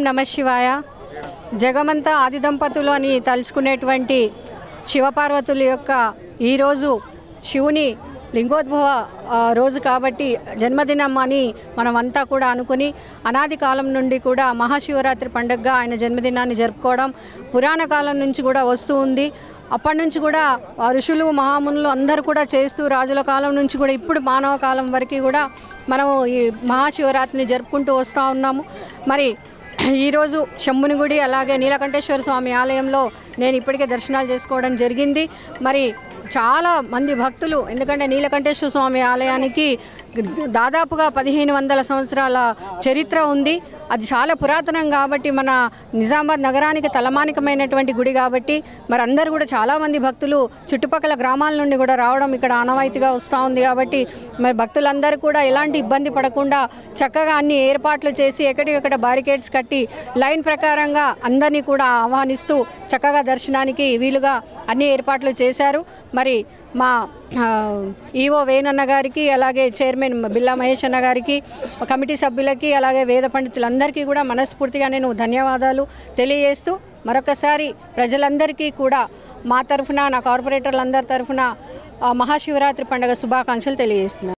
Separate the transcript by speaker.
Speaker 1: నమ శివాయ జగమంతా ఆది దంపతులు అని తలుచుకునేటువంటి శివపార్వతుల యొక్క ఈరోజు శివుని లింగోద్భవ ఆ, రోజు కాబట్టి జన్మదినం అని మనమంతా కూడా అనుకుని అనాది కాలం నుండి కూడా మహాశివరాత్రి పండుగగా ఆయన జన్మదినాన్ని జరుపుకోవడం పురాణ కాలం నుంచి కూడా వస్తూ ఉంది అప్పటి నుంచి కూడా ఆ ఋషులు మహామునులు అందరూ కూడా చేస్తూ రాజుల కాలం నుంచి కూడా ఇప్పుడు మానవ కాలం వరకు కూడా మనము ఈ మహాశివరాత్రిని జరుపుకుంటూ వస్తూ ఉన్నాము మరి ఈరోజు శంభుని గుడి అలాగే నీలకంఠేశ్వర స్వామి ఆలయంలో నేను ఇప్పటికే దర్శనాలు చేసుకోవడం జరిగింది మరి చాలా మంది భక్తులు ఎందుకంటే నీలకంఠేశ్వర స్వామి ఆలయానికి దాదాపుగా పదిహేను వందల సంవత్సరాల చరిత్ర ఉంది అది చాలా పురాతనం కాబట్టి మన నిజామాబాద్ నగరానికి తలమానికమైనటువంటి గుడి కాబట్టి మరి అందరూ కూడా చాలామంది భక్తులు చుట్టుపక్కల గ్రామాల నుండి కూడా రావడం ఇక్కడ ఆనవాయితీగా వస్తూ ఉంది కాబట్టి మరి భక్తులందరూ కూడా ఎలాంటి ఇబ్బంది పడకుండా చక్కగా అన్ని ఏర్పాట్లు చేసి ఎక్కడికక్కడ బారికేడ్స్ కట్టి లైన్ ప్రకారంగా అందరినీ కూడా ఆహ్వానిస్తూ చక్కగా దర్శనానికి వీలుగా అన్ని ఏర్పాట్లు చేశారు మరి మా ఆ, ఈవో వేణన్న గారికి అలాగే చైర్మన్ బిల్లా మహేష్ అన్న గారికి కమిటీ సభ్యులకి అలాగే వేద పండితులందరికీ కూడా మనస్ఫూర్తిగా నేను ధన్యవాదాలు తెలియజేస్తూ మరొకసారి ప్రజలందరికీ కూడా మా తరఫున నా కార్పొరేటర్లందరి తరఫున ఆ, మహాశివరాత్రి పండుగ శుభాకాంక్షలు తెలియజేస్తున్నాను